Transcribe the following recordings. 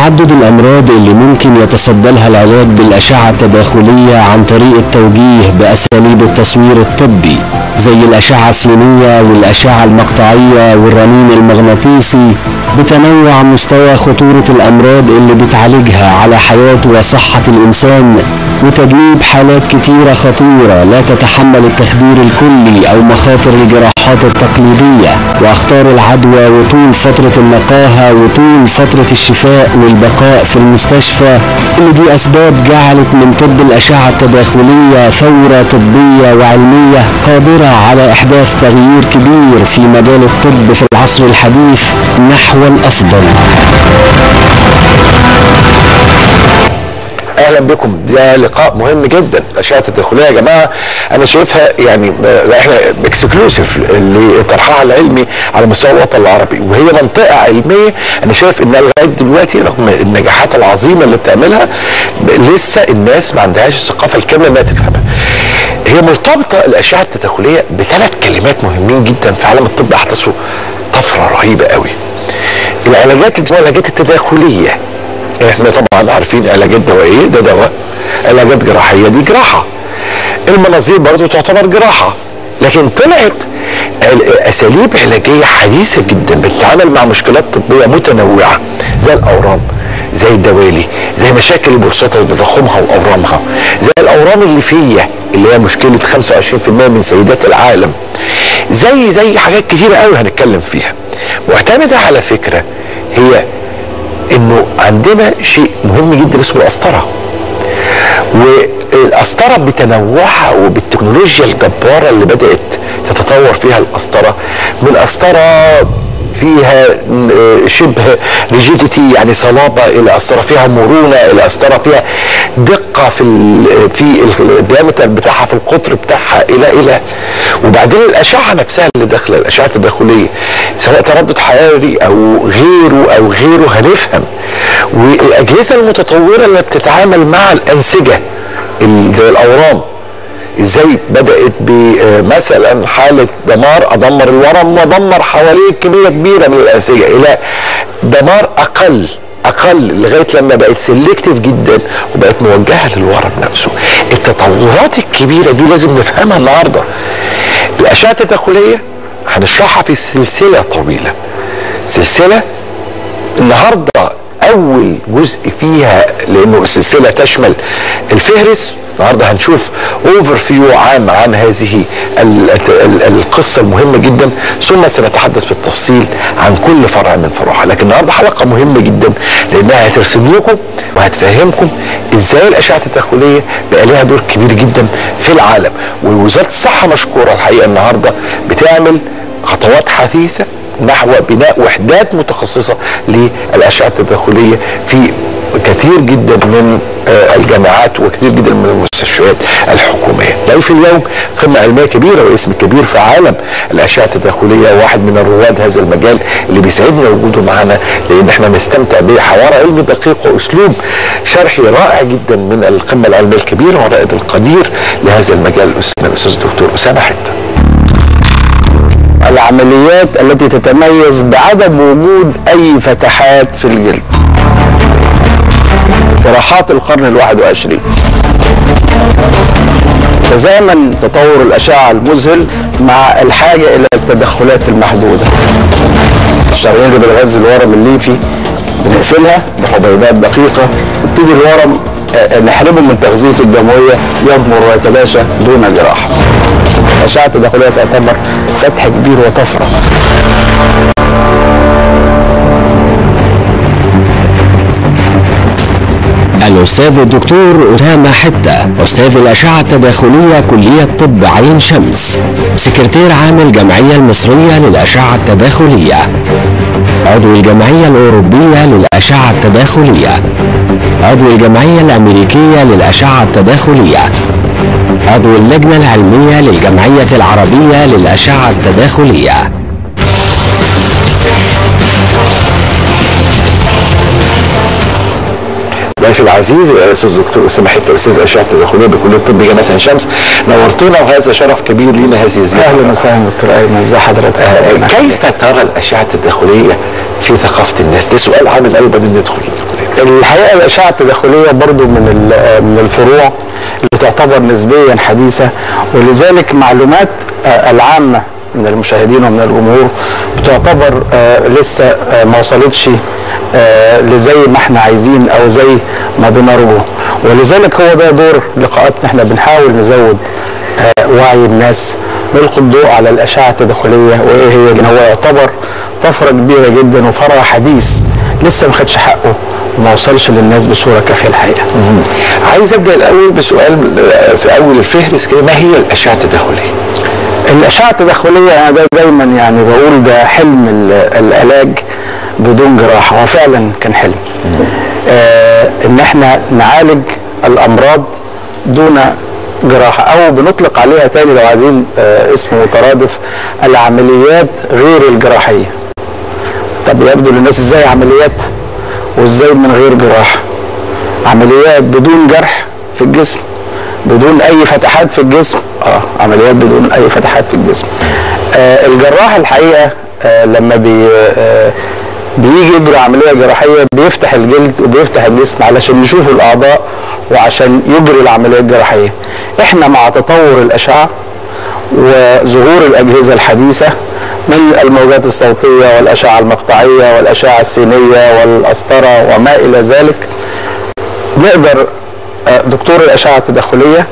تعدد الأمراض اللي ممكن يتصدى لها العلاج بالأشعة التداخلية عن طريق التوجيه بأساليب التصوير الطبي زي الأشعة السينية والأشعة المقطعية والرنين المغناطيسي بتنوع مستوى خطورة الأمراض اللي بتعالجها على حياة وصحة الإنسان وتجنيب حالات كتيرة خطيرة لا تتحمل التخدير الكلي أو مخاطر الجراحات التقليدية وأخطار العدوى وطول فترة النقاهة وطول فترة الشفاء والبقاء في المستشفى كل دي أسباب جعلت من طب الأشعة التداخلية ثورة طبية وعلمية قادرة على إحداث تغيير كبير في مجال الطب في العصر الحديث نحو الأفضل اهلا بكم ده لقاء مهم جدا الاشعه التداخليه يا جماعه انا شايفها يعني آه، احنا اكسكلوسيف لطرحها العلمي على مستوى الوطن العربي وهي منطقه علميه انا شايف انها لغايه دلوقتي رغم النجاحات العظيمه اللي بتعملها ب- لسه الناس ما عندهاش الثقافه الكامله انها تفهمها هي مرتبطه الاشعه التداخليه بثلاث كلمات مهمين جدا في عالم الطب احدثوا طفره رهيبه قوي العلاجات اللي هي العلاجات التداخليه احنا طبعا عارفين علاجات دوائيه ده دواء علاجات جراحيه دي جراحه المناظير برضو تعتبر جراحه لكن طلعت ال- اساليب علاجيه حديثه جدا بتتعامل مع مشكلات طبيه متنوعه زي الاورام زي الدوالي زي مشاكل البروستاتا وتضخمها واورامها زي الاورام الليفيه اللي هي مشكله 25% من سيدات العالم زي زي حاجات كتيره قوي هنتكلم فيها معتمده على فكره هي انه عندنا شيء مهم جدا اسمه القسطره والقسطره بتنوعها وبالتكنولوجيا الجباره اللي بدات تتطور فيها القسطره من قسطره فيها آه، شبه ريجيديتي يعني صلابه الى قسطره فيها مرونه الى قسطره فيها دقه في ال في الديامتر بتاعها في القطر بتاعها الى الى وبعدين الاشعه نفسها اللي داخله الاشعه التداخليه سواء تردد حراري او غيره او غيره هنفهم والاجهزه المتطوره اللي بتتعامل مع الانسجه ال- زي الاورام ازاي بدات بمثلا حاله دمار ادمر الورم وادمر حواليه كميه كبيره من الانسجه الى دمار اقل اقل لغايه لما بقت سيلكتيف جدا وبقت موجهه للورم نفسه التطورات الكبيره دي لازم نفهمها النهارده الاشعه التداخليه هنشرحها في سلسله طويله سلسله النهارده اول جزء فيها لانه السلسله تشمل الفهرس النهارده هنشوف اوفر فيو عام عن هذه ال- ال- القصه المهمه جدا ثم سنتحدث بالتفصيل عن كل فرع من فروعها لكن النهارده حلقه مهمه جدا لانها هترسم لكم وهتفهمكم ازاي الاشعه التداخليه بقى لها دور كبير جدا في العالم ووزاره الصحه مشكوره الحقيقه النهارده بتعمل خطوات حثيثه نحو بناء وحدات متخصصة للأشعة التداخلية في كثير جدا من آه، الجامعات وكثير جدا من المستشفيات الحكومية ضيف اليوم قمة علمية كبيرة واسم كبير في عالم الأشعة التداخلية واحد من الرواد هذا المجال اللي بيسعدنا وجوده معنا لأن احنا نستمتع بحوار علمي دقيق وأسلوب شرحي رائع جدا من القمة العلمية الكبيرة والرائد القدير لهذا المجال أستاذ الأستاذ الدكتور أسامة حتة العمليات التي تتميز بعدم وجود أي فتحات في الجلد جراحات القرن الواحد وعشرين تزامن تطور الأشعة المذهل مع الحاجة إلى التدخلات المحدودة الشرايين اللي بتغذي الورم الليفي بنقفلها بحبيبات دقيقة يبتدي الورم آه، نحرمه من تغذيته الدموية يضمر ويتلاشى دون جراحة الأشعة التداخلية تعتبر فتح كبير وطفرة الأستاذ الدكتور أسامة حتة أستاذ الأشعة التداخلية كلية طب عين شمس سكرتير عام الجمعية المصرية للأشعة التداخلية عضو الجمعية الأوروبية للأشعة التداخلية عضو الجمعية الأمريكية للأشعة التداخلية عضو اللجنة العلمية للجمعية العربية للأشعة التداخلية ضيفي العزيز الاستاذ الدكتور اسامه حته استاذ اشعه التداخليه بكليه الطب جامعه عين شمس نورتنا وهذا شرف كبير لينا هذه الزياره أهلا وسهلا دكتور أيمن إزي حضرتك؟ آه، كيف ترى الاشعه التداخليه في ثقافه الناس؟ ده سؤال عامل قوي بعدين ندخل يا دكتور أيمن. الحقيقه الاشعه التداخليه برضو من ال- من الفروع اللي تعتبر نسبيا حديثه ولذلك معلومات آه، العامه من المشاهدين ومن الجمهور بتعتبر آه، لسه آه، ما وصلتش آه، لزي ما احنا عايزين او زي ما بنرجو ولذلك هو ده دور لقاءاتنا احنا بنحاول نزود آه، وعي الناس نلقي الضوء على الاشعه التداخليه وايه هي لان هو يعتبر طفره كبيره جدا وفرع حديث لسه ما خدش حقه وما وصلش للناس بصوره كافيه الحقيقه. عايز ابدا الاول بسؤال آه، في اول الفهرس كده ما هي الاشعه التداخليه؟ الاشعه التداخليه انا ده دايما يعني بقول ده حلم ال- العلاج بدون جراحه هو فعلا كان حلم. آه ان احنا نعالج الامراض دون جراحه او بنطلق عليها تاني لو عايزين آه اسم مترادف العمليات غير الجراحيه. طب يبدو للناس ازاي عمليات وازاي من غير جراحه عمليات بدون جرح في الجسم بدون اي فتحات في الجسم اه عمليات بدون اي فتحات في الجسم آه الجراح الحقيقه آه لما بي آه بيجي يجري عمليه جراحيه بيفتح الجلد وبيفتح الجسم علشان يشوف الاعضاء وعشان يجري العمليه الجراحيه احنا مع تطور الاشعه وظهور الأجهزة الحديثة من الموجات الصوتية والأشعة المقطعية والأشعة السينية والأسطرة وما إلى ذلك نقدر آه، دكتور الأشعة التداخلية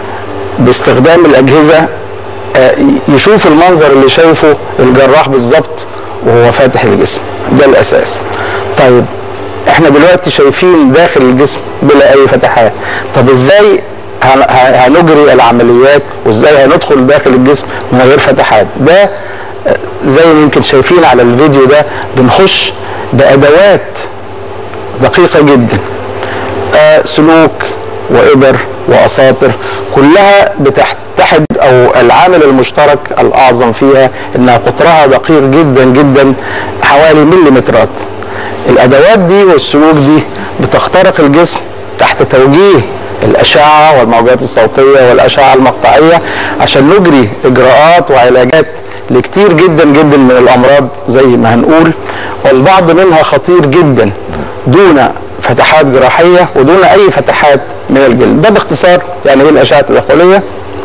باستخدام الأجهزة آه، يشوف المنظر اللي شايفه الجراح بالظبط وهو فاتح الجسم ده الأساس طيب احنا دلوقتي شايفين داخل الجسم بلا اي فتحات طب ازاي هن- ه- هنجري العمليات وازاي هندخل داخل الجسم من غير فتحات ده آه، زي ما يمكن شايفين على الفيديو ده بنخش بادوات دقيقه جدا آه، سلوك وإبر وأساطر كلها بتتحد أو العامل المشترك الأعظم فيها إنها قطرها دقيق جدا جدا حوالي مليمترات الأدوات دي والسلوك دي بتخترق الجسم تحت توجيه الأشعة والموجات الصوتية والأشعة المقطعية عشان نجري إجراءات وعلاجات لكتير جدا جدا من الأمراض زي ما هنقول والبعض منها خطير جدا دون فتحات جراحيه ودون اي فتحات من الجلد ده باختصار يعني ايه الاشعه التداخليه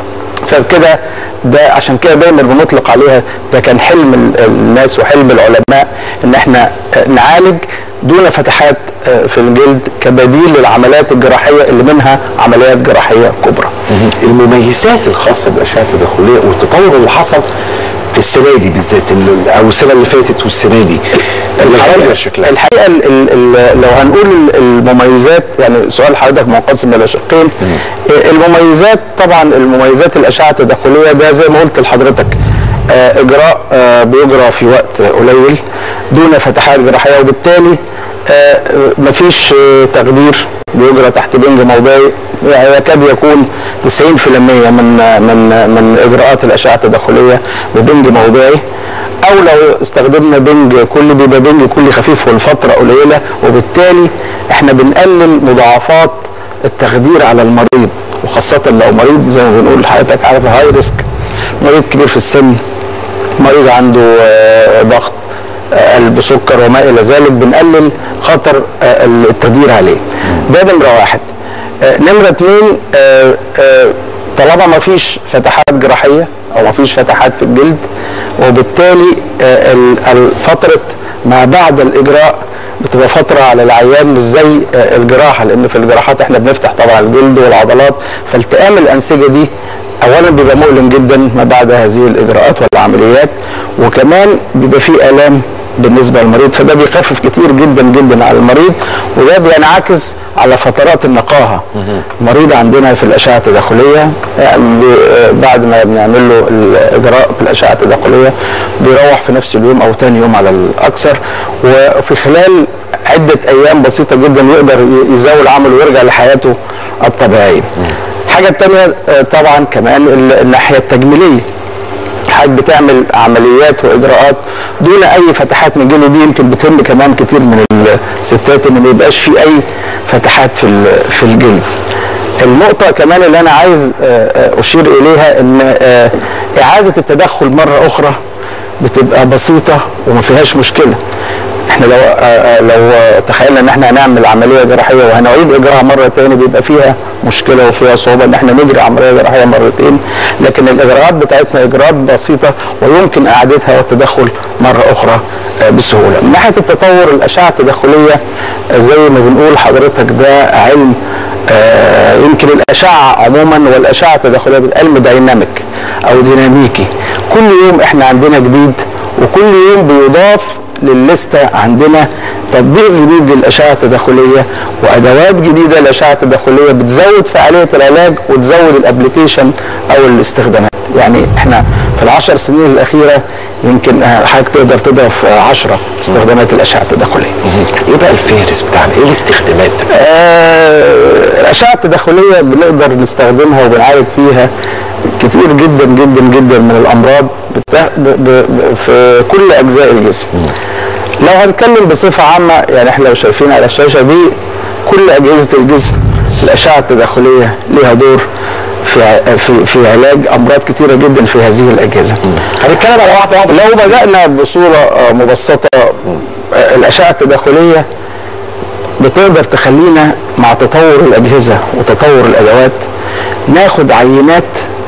فكده ده عشان كده دايما بنطلق عليها ده كان حلم ال- الناس وحلم العلماء ان احنا آه، نعالج دون فتحات آه، في الجلد كبديل للعمليات الجراحيه اللي منها عمليات جراحيه كبرى. المميزات الخاصه بالاشعه التداخليه والتطور اللي حصل في السنه دي بالذات ال- او السنه اللي فاتت والسنه دي اللي غير شكلها الحقيقه ال ال ال لو هنقول ال- المميزات يعني سؤال حضرتك منقسم الى شقين آه، المميزات طبعا المميزات الاشعه التداخليه ده زي ما قلت لحضرتك آه، اجراء آه، بيجرى في وقت قليل دون فتحات جراحيه وبالتالي آه، مفيش آه، تخدير بيجرى تحت بنج موضعي يعني يكاد يكون 90% من من من اجراءات الاشعه التداخليه ببنج موضعي او لو استخدمنا بنج كلي بيبقى بنج كلي خفيف والفتره قليله وبالتالي احنا بنقلل مضاعفات التخدير على المريض وخاصه لو مريض زي ما بنقول حضرتك عارف هاي ريسك مريض كبير في السن مريض عنده آه، ضغط آه، قلب سكر وما الى ذلك بنقلل خطر آه، التخدير عليه ده نمره واحد آه، نمره اثنين آه، آه، طالما ما فيش فتحات جراحيه او ما فيش فتحات في الجلد وبالتالي آه، ال- ال- فتره ما بعد الاجراء بتبقى فتره على العيان مش زي آه، الجراحه لان في الجراحات احنا بنفتح طبعا الجلد والعضلات فالتئام الانسجه دي اولا بيبقى مؤلم جدا ما بعد هذه الاجراءات والعمليات وكمان بيبقى فيه الام بالنسبه للمريض فده بيخفف كتير جدا جدا على المريض وده بينعكس على فترات النقاهه المريض عندنا في الاشعه التداخليه يعني بي- بعد ما بنعمل له الاجراء بالاشعه التداخليه بيروح في نفس اليوم او تاني يوم على الاكثر وفي خلال عده ايام بسيطه جدا يقدر ي- يزاول عمله ويرجع لحياته الطبيعيه. الحاجه الثانيه طبعا كمان ال- الناحيه التجميليه حضرتك بتعمل عمليات واجراءات دون اي فتحات من الجلد دي يمكن بتهم كمان كتير من الستات ان ما يبقاش في اي فتحات في ال- في الجلد. النقطة كمان اللي أنا عايز آه، آه، أشير إليها إن آه، إعادة التدخل مرة أخرى بتبقى بسيطة وما فيهاش مشكلة. احنا لو آه، آه، لو تخيلنا ان احنا هنعمل عمليه جراحيه وهنعيد اجراءها مره تاني بيبقى فيها مشكله وفيها صعوبه ان احنا نجري عمليه جراحيه مرتين لكن الاجراءات بتاعتنا اجراءات بسيطه ويمكن اعادتها والتدخل مره اخرى آه، بسهوله. من ناحيه التطور الاشعه التداخليه آه، زي ما بنقول حضرتك ده علم آه، يمكن الاشعه عموما والاشعه التداخليه علم دايناميك او ديناميكي كل يوم احنا عندنا جديد وكل يوم بيضاف للستة عندنا تطبيق جديد للأشعة التداخلية وأدوات جديدة للأشعة التداخلية بتزود فعالية العلاج وتزود الابلكيشن أو الاستخدامات يعني احنا في العشر سنين الأخيرة يمكن آه، حضرتك تقدر تضرب آه، عشرة استخدامات الأشعة التداخلية ايه بقى الفهرس بتاعنا؟ ايه الاستخدامات؟ آه، الأشعة التداخلية بنقدر نستخدمها وبنعالج فيها كتير جدا جدا جدا من الأمراض بتا- ب- ب- ب- في كل أجزاء الجسم لو هنتكلم بصفة عامة يعني احنا لو شايفين على الشاشة دي كل أجهزة الجسم الأشعة التداخلية ليها دور في ع- في في علاج أمراض كتيرة جدا في هذه الأجهزة. هنتكلم على واحده واحده لو بدأنا بصورة آه، مبسطة آه، الأشعة التداخلية بتقدر تخلينا مع تطور الأجهزة وتطور الأدوات ناخد عينات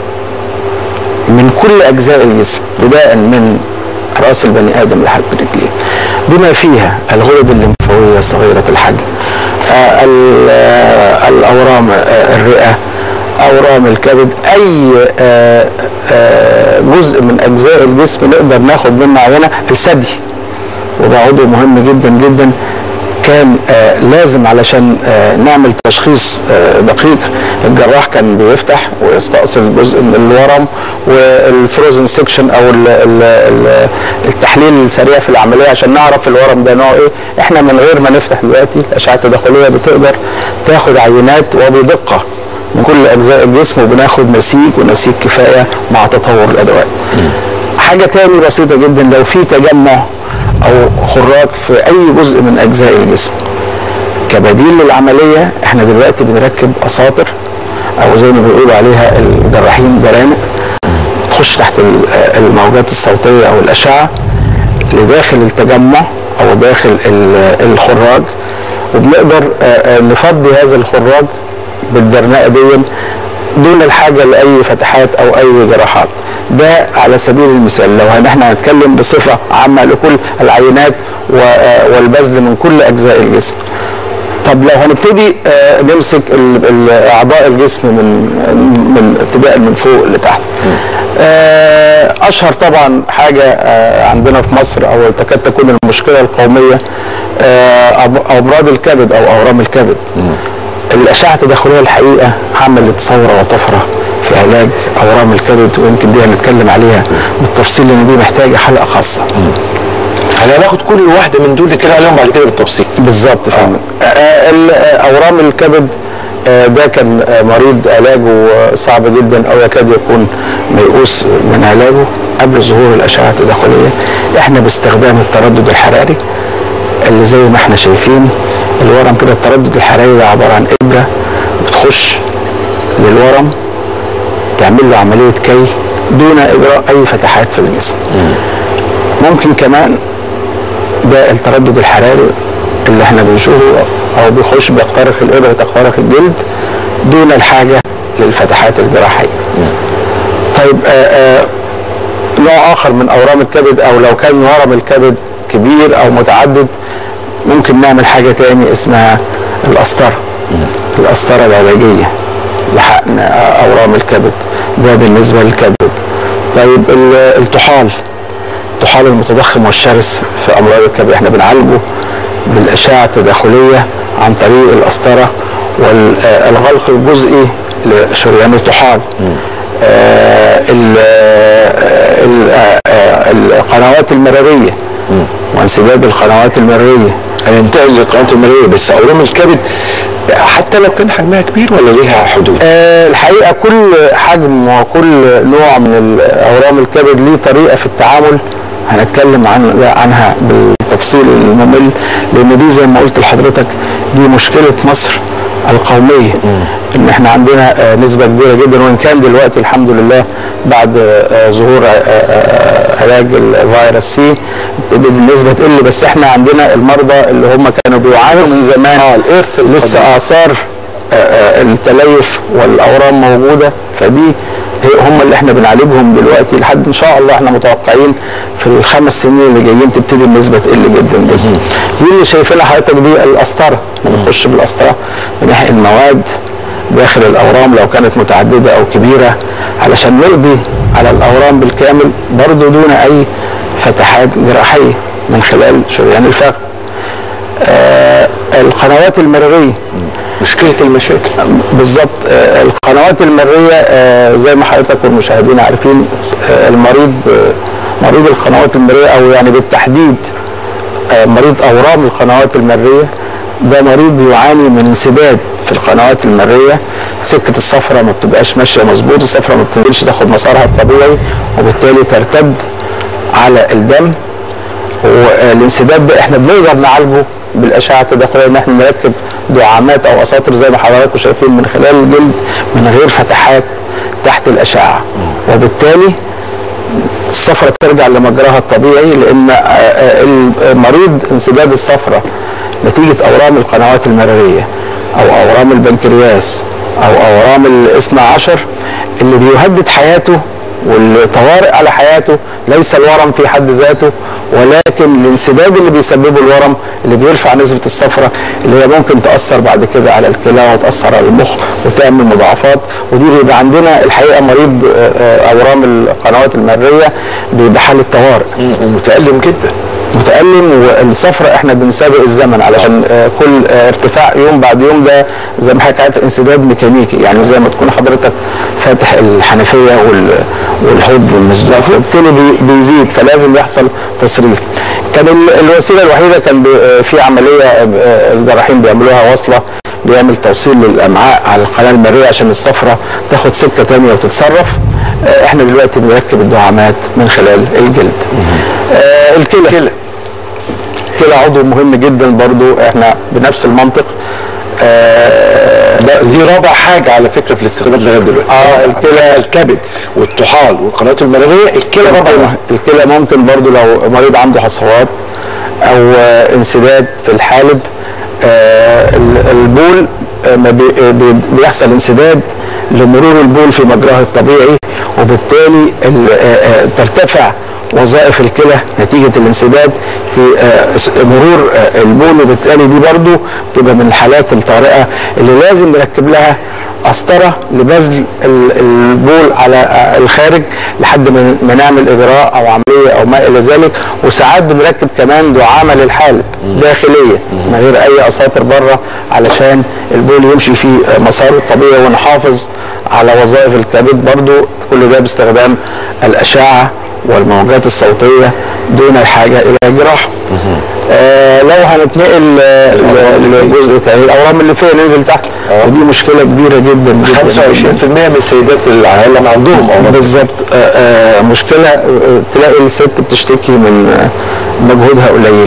من كل أجزاء الجسم ابتداء من رأس البني آدم لحد رجليه بما فيها الغدد الليمفاوية صغيرة الحجم آه، ال- آه، الأورام آه، الرئة أورام الكبد أي آه، آه، جزء من أجزاء الجسم نقدر ناخد منه عينة الثدي وده عضو مهم جدا جدا كان آه لازم علشان آه نعمل تشخيص آه دقيق الجراح كان بيفتح ويستأصل جزء من الورم والفروزن سيكشن او ال ال ال التحليل السريع في العمليه عشان نعرف الورم ده نوعه ايه احنا من غير ما نفتح دلوقتي الاشعه التداخليه بتقدر تاخد عينات وبدقه من كل اجزاء الجسم وبناخد نسيج ونسيج كفايه مع تطور الادوات. حاجه تاني بسيطه جدا لو في تجمع او خراج في اي جزء من اجزاء الجسم كبديل للعمليه احنا دلوقتي بنركب اساطر او زي ما بيقولوا عليها الجراحين برامج تخش تحت ال- الموجات الصوتيه او الاشعه لداخل التجمع او داخل ال- الخراج وبنقدر آه، آه، نفضي هذا الخراج بالدرنقه دي دون الحاجه لاي فتحات او اي جراحات ده على سبيل المثال لو هن- احنا هنتكلم بصفه عامه لكل العينات و- آه، والبذل من كل اجزاء الجسم طب لو هنبتدي آه، نمسك ال- ال- اعضاء الجسم من من ابتداء من فوق لتحت آه، اشهر طبعا حاجه آه، عندنا في مصر او تكاد تكون المشكله القوميه آه، أم- امراض الكبد او اورام الكبد الاشعه التداخليه الحقيقه عملت ثوره وطفره في علاج اورام الكبد ويمكن دي هنتكلم عليها بالتفصيل لان دي محتاجه حلقه خاصه احنا هناخد كل واحده من دول نتكلم عليهم بعد كده بالتفصيل بالظبط فعلا آه، ال- آه، اورام الكبد آه، ده كان آه، مريض علاجه آه، صعب جدا او يكاد يكون ميؤوس من علاجه قبل ظهور الاشعه التداخليه احنا باستخدام التردد الحراري اللي زي ما احنا شايفين الورم كده التردد الحراري ده عباره عن ابره بتخش للورم تعمل له عمليه كي دون اجراء اي فتحات في الجسم ممكن كمان ده التردد الحراري اللي احنا بنشوفه او بيخش بيخترق الابره تخترق الجلد دون الحاجه للفتحات الجراحيه. طيب آآ آآ نوع اخر من اورام الكبد او لو كان ورم الكبد كبير او متعدد ممكن نعمل حاجه تاني اسمها القسطره. القسطره العلاجيه لحقن اورام الكبد ده بالنسبه للكبد. طيب ال- الطحال الطحال المتضخم والشرس في امراض الكبد احنا بنعالجه بالاشعه التداخليه عن طريق القسطره والغلق الجزئي لشريان الطحال آه، ال- آه، ال- آه، آه، القنوات المراريه وانسداد القنوات المراريه هننتقل للقناه الماليه بس اورام الكبد حتى لو كان حجمها كبير ولا ليها حدود؟ آه، الحقيقه كل حجم وكل نوع من ال- اورام الكبد ليه طريقه في التعامل هنتكلم عن عنها بالتفصيل الممل لان دي زي ما قلت لحضرتك دي مشكله مصر القوميه ان احنا عندنا آه، نسبه كبيره جدا وان كان دلوقتي الحمد لله بعد آه، ظهور آه، آه، علاج الفيروس سي ابتدت النسبه تقل بس احنا عندنا المرضى اللي هم كانوا بيعانوا من زمان اه الارث لسه اثار آه، آه، التليف والاورام موجوده فدي هي- هم اللي احنا بنعالجهم دلوقتي لحد ان شاء الله احنا متوقعين في الخمس سنين اللي جايين تبتدي النسبه تقل جدا جدا دي اللي شايفينها حضرتك دي القسطره بنخش بالقسطره بنحقن المواد داخل الاورام لو كانت متعدده او كبيره علشان نقضي على الاورام بالكامل برضه دون اي فتحات جراحيه من خلال شريان الفخذ آه القنوات المرئيه مشكله المشاكل بالظبط آه، القنوات المريه آه، زي ما حضرتك والمشاهدين عارفين آه، المريض آه، مريض القنوات المريه او يعني بالتحديد آه، مريض اورام القنوات المريه ده مريض يعاني من انسداد في القنوات المريه سكه الصفرة ما بتبقاش ماشيه مظبوط الصفرة ما بتنزلش تاخد مسارها الطبيعي وبالتالي ترتد على الدم والانسداد ده احنا بنقدر نعالجه بالاشعه التداخليه ان احنا نركب دعامات او اساطر زي ما حضراتكم شايفين من خلال الجلد من غير فتحات تحت الاشعه وبالتالي الصفرة ترجع لمجراها الطبيعي لان آه، آه، المريض انسداد الصفرة نتيجه اورام القنوات المراريه او اورام البنكرياس او اورام الاثنى عشر اللي بيهدد حياته والطوارئ على حياته ليس الورم في حد ذاته ولكن الانسداد اللي بيسببه الورم اللي بيرفع نسبة الصفرة اللي هي ممكن تأثر بعد كده على الكلى وتأثر على المخ وتعمل مضاعفات ودي بيبقى عندنا الحقيقة مريض آه، آه، أورام القنوات المرية بيبقى حالة طوارئ ومتالم جدا متألم والصفرة احنا بنسابق الزمن علشان آه، كل آه، ارتفاع يوم بعد يوم ده زي ما حضرتك عارف انسداد ميكانيكي يعني زي ما تكون حضرتك فاتح الحنفية وال- والحوض المسدود فبالتالي بي- بيزيد فلازم يحصل تصريف كان ال- الوسيلة الوحيدة كان بي- آه، في عملية آه، الجراحين بيعملوها وصلة بيعمل توصيل للامعاء على القناه المرئيه عشان الصفرة تاخد سكه تانية وتتصرف آه، احنا دلوقتي بنركب الدعامات من خلال الجلد آه، الكلى كلى عضو مهم جدا برضو احنا بنفس المنطق آه ده دي رابع حاجه على فكره في الاستخدامات لغايه دلوقتي اه الكلى الكبد والطحال والقنوات المراريه الكلى رابع الكلى, واحد الكلى ممكن برضو لو مريض عنده حصوات او آه، انسداد في الحالب آه ال- البول آه، ما بي- آه، بي- بيحصل انسداد لمرور البول في مجراه الطبيعي وبالتالي ال- آه، آه، ترتفع وظائف الكلى نتيجة الانسداد في آه، س- مرور آه، البول وبالتالي دي برضو بتبقى من الحالات الطارئة اللي لازم نركب لها قسطرة لبذل ال- البول على آه، الخارج لحد ما ما نعمل إجراء أو عملية أو ما إلى ذلك وساعات بنركب كمان دعامة للحالب داخلية من غير أي أساطر بره علشان البول يمشي في آه، مساره الطبيعي ونحافظ على وظائف الكبد برضو كل ده باستخدام الأشعة والموجات الصوتية دون الحاجة إلى جراحة آه لو هنتنقل آه، ل- لجزء تاني الأورام اللي فيها ننزل تحت ودي مشكلة كبيرة جدا جدا 25% من سيدات العالم عندهم أورام بالظبط آه، آه، مشكلة آه، تلاقي الست بتشتكي من آه، مجهودها قليل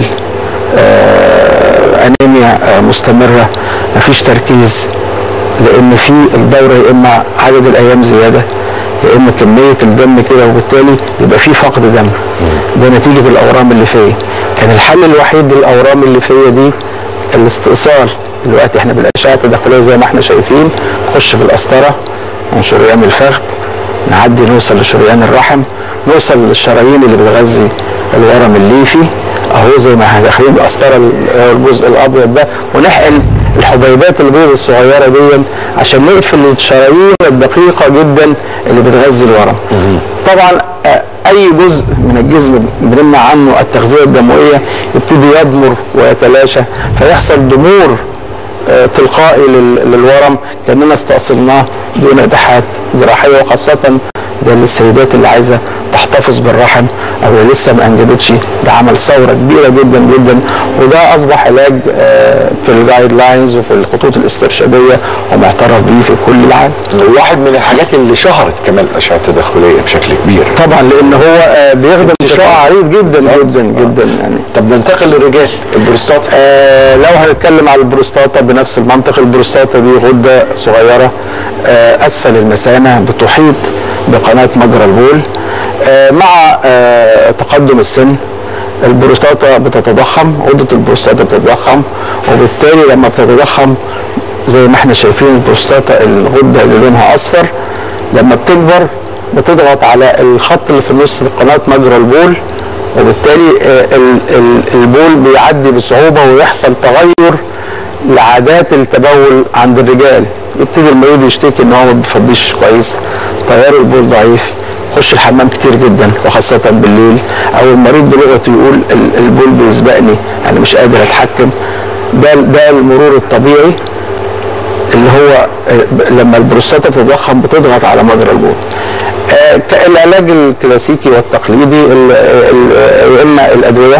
آه، أنيميا آه، مستمرة مفيش تركيز لأن في الدورة يا إما عدد الأيام زيادة يا إما كمية الدم كده وبالتالي يبقى في فقد دم ده نتيجة الأورام اللي فيا كان الحل الوحيد للأورام اللي فيا دي الاستئصال دلوقتي احنا بالأشعة التداخلية زي ما احنا شايفين نخش بالقسطرة من شريان الفخذ نعدي نوصل لشريان الرحم نوصل للشرايين اللي بتغذي الورم الليفي اهو زي ما احنا داخلين بقسطره ال- الجزء الابيض ده ونحقن الحبيبات البيض الصغيره دي عشان نقفل الشرايين الدقيقه جدا اللي بتغذي الورم. طبعا آه، اي جزء من الجسم بنمنع عنه التغذيه الدمويه يبتدي يضمر ويتلاشى فيحصل ضمور آه، تلقائي لل- للورم كاننا استأصلناه دون اباحات جراحيه وخاصه ده للسيدات اللي عايزه تحتفظ بالرحم او اللي لسه ما انجبتش ده عمل ثوره كبيره جدا جدا وده اصبح علاج آه، في الجايد لاينز وفي الخطوط الاسترشاديه ومعترف به في كل العالم واحد من الحاجات اللي شهرت كمان الاشعه التداخليه بشكل كبير طبعا لان هو آه، بيخدم انتشار عريض جدا جدا جدا يعني طب ننتقل للرجال البروستاتا آه لو هنتكلم على البروستاتا بنفس المنطق البروستاتا دي غده صغيره آه اسفل المثانه بتحيط بقناه مجرى البول آه مع آه تقدم السن البروستاتا بتتضخم غده البروستاتا بتتضخم وبالتالي لما بتتضخم زي ما احنا شايفين البروستاتا الغده اللي لونها اصفر لما بتكبر بتضغط على الخط اللي في النص قناه مجرى البول وبالتالي آه، ال- ال- البول بيعدي بصعوبه ويحصل تغير لعادات التبول عند الرجال يبتدي المريض يشتكي ان هو ما بيفضيش كويس تيار البول ضعيف يخش الحمام كتير جدا وخاصة بالليل او المريض بلغته يقول ال- البول بيسبقني انا مش قادر اتحكم ده ده المرور الطبيعي اللي هو آه، لما البروستاتا بتتضخم بتضغط على مجرى البول آه، ك- العلاج الكلاسيكي والتقليدي ال- ال- يا اما الادويه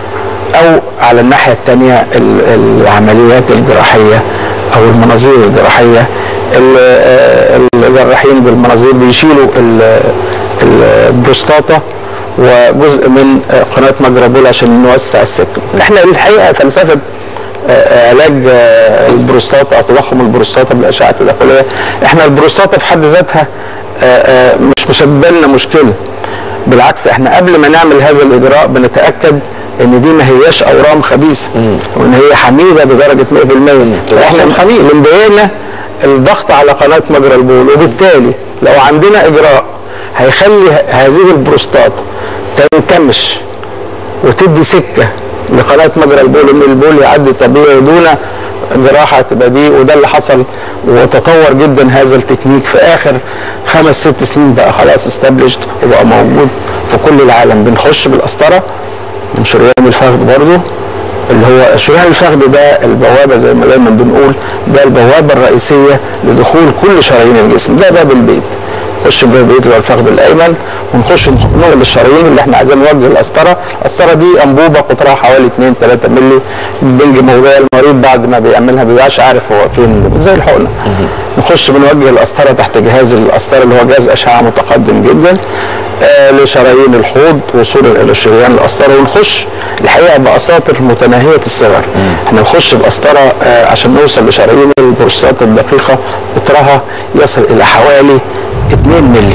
او على الناحيه الثانيه العمليات الجراحيه او المناظير الجراحيه ال- آه، الجراحين بالمناظير بيشيلوا ال- ال- البروستاتا وجزء من آه، قناه مجرى البول عشان نوسع السكن احنا الحقيقه فلسفه آه، علاج آه، البروستاتا او تضخم البروستاتا بالاشعه التداخليه احنا البروستاتا في حد ذاتها آه، آه، مش مسبب لنا مشكله بالعكس احنا قبل ما نعمل هذا الاجراء بنتاكد ان دي ما هياش اورام خبيثه وان هي حميده بدرجه 100% فاحنا اللي مضايقنا الضغط على قناه مجرى البول وبالتالي لو عندنا اجراء هيخلي ه- هذه البروستاتا تنكمش وتدي سكه لقناه مجرى البول ان البول يعدي طبيعي دون جراحه تبقى دي وده اللي حصل وتطور جدا هذا التكنيك في اخر خمس ست سنين بقى خلاص استبلشت وبقى موجود في كل العالم بنخش بالقسطره من شريان الفخذ برضه اللي هو شريان الفخذ ده البوابه زي ما دايما بنقول ده البوابه الرئيسيه لدخول كل شرايين الجسم ده باب البيت نخش باب البيت اللي هو الفخذ الايمن ونخش نغل الشرايين اللي احنا عايزين نوجه القسطره القسطره دي انبوبه قطرها حوالي 2 3 مللي بنج موضعي المريض بعد ما بيعملها ما بيبقاش عارف هو فين زي الحقنه نخش بنوجه القسطره تحت جهاز القسطره اللي هو جهاز اشعه متقدم جدا آه لشرايين الحوض وصولا الى شريان القسطره ونخش الحقيقه باساطر متناهيه الصغر احنا نخش بقسطره آه عشان نوصل لشرايين البروستاتا الدقيقه قطرها يصل الى حوالي 2 مللي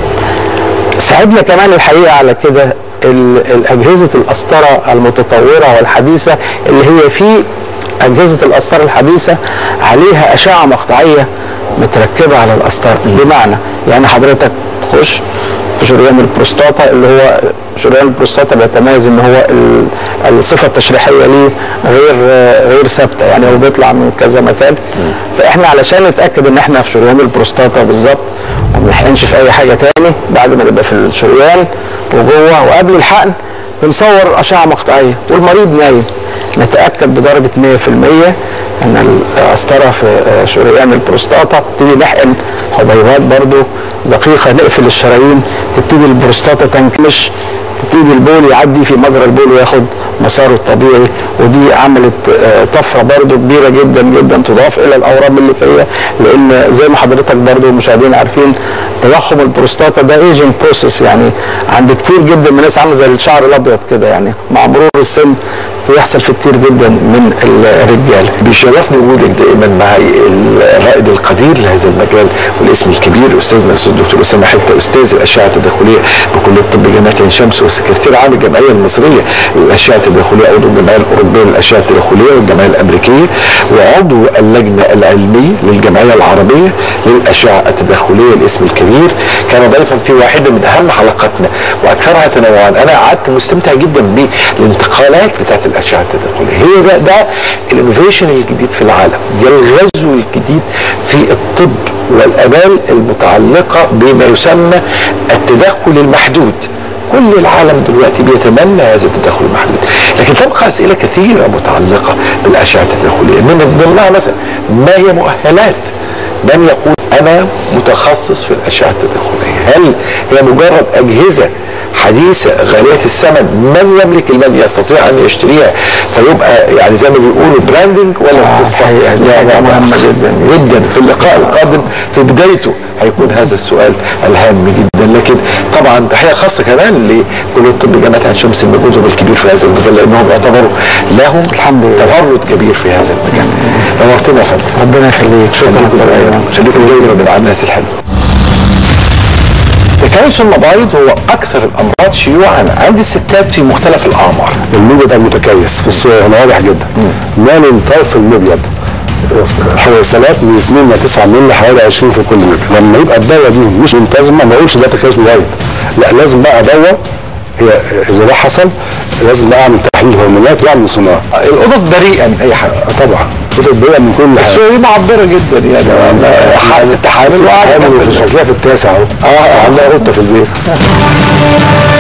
ساعدنا كمان الحقيقه على كده ال- الاجهزه القسطره المتطوره والحديثه اللي هي في اجهزه القسطره الحديثه عليها اشعه مقطعيه متركبه على القسطره بمعنى يعني حضرتك تخش في شريان البروستاتا اللي هو شريان البروستاتا بيتميز ان هو ال- الصفه التشريحيه ليه غير غير ثابته يعني هو بيطلع من كذا مكان فاحنا علشان نتاكد ان احنا في شريان البروستاتا بالظبط وما نحقنش في اي حاجه تاني بعد ما نبقى في الشريان وجوه وقبل الحقن بنصور اشعه مقطعيه والمريض نايم نتاكد بدرجه 100% ان القسطره في شريان البروستاتا نبتدي نحقن حبيبات برضو دقيقه نقفل الشرايين تبتدي البروستاتا تنكمش تبتدي البول يعدي في مجرى البول وياخد مساره الطبيعي ودي عملت آه، طفره برضو كبيره جدا جدا تضاف الى الاورام اللي فيها لان زي ما حضرتك برضو المشاهدين عارفين تضخم البروستاتا ده ايجنج بروسيس يعني عند كتير جدا من الناس عامله زي الشعر الابيض كده يعني مع مرور السن بيحصل في كتير جدا من الرجال بيشرفني وجودك دائما معي الرائد القدير لهذا المجال والاسم الكبير استاذنا الاستاذ الدكتور اسامه حته استاذ الاشعه التداخليه بكليه طب جامعه عين شمس وسكرتير عام الجمعيه المصريه للاشعه التداخليه عضو الجمعيه الاوروبيه للاشعه التداخليه والجمعيه الامريكيه وعضو اللجنه العلميه للجمعيه العربيه للاشعه التداخليه الاسم الكبير كان ضيفا في واحده من اهم حلقاتنا واكثرها تنوعا انا قعدت مستمتع جدا بالانتقالات بتاعت الاشعه التداخليه هي ده ده الانوفيشن الجديد في العالم ده الغزو الجديد في الطب والامال المتعلقه بما يسمى التدخل المحدود كل العالم دلوقتي بيتمنى هذا التدخل المحدود لكن تبقى اسئله كثيره متعلقه بالاشعه التداخليه من ضمنها مثلا ما هي مؤهلات من يقود انا متخصص في الاشعه التداخليه هل هي مجرد اجهزه حديثة غالية الثمن من يملك المال يستطيع أن يشتريها فيبقى يعني زي ما بيقولوا براندنج ولا آه، القصة الحقيقة دي لا، حاجة لا، مهمة جدا. جدا في اللقاء القادم في بدايته هيكون هذا السؤال الهام جدا لكن طبعا تحيه خاصه كمان لكليه الطب جامعه عين شمس المجهود الكبير في هذا المجال لانهم يعتبروا لهم الحمد لله. تفرد كبير في هذا المجال نورتنا يا فندم ربنا يخليك شكرا لكم شريكم جيدا من عن الناس الحلوه تكيس المبايض هو اكثر الامراض شيوعا عند الستات في مختلف الاعمار المبيض ده متكيس في الصورة هنا واضح جدا مال الطرف المبيض حويصلات من 2 ل 9 مللي حوالي 20 في كل مللي لما يبقى الدواء دي مش منتظمه ما اقولش ده تكيس مبيض لا لازم بقى ادور هي اذا ده حصل لازم بقى اعمل تحليل هرمونات واعمل سونار القطط بريئه من اي حاجه طبعا بتبقى بقى من كل حاجه الصوره دي معبره جدا يعني حاسه حامل حامل في شكلها في التاسع اهو اه عندها قطه في البيت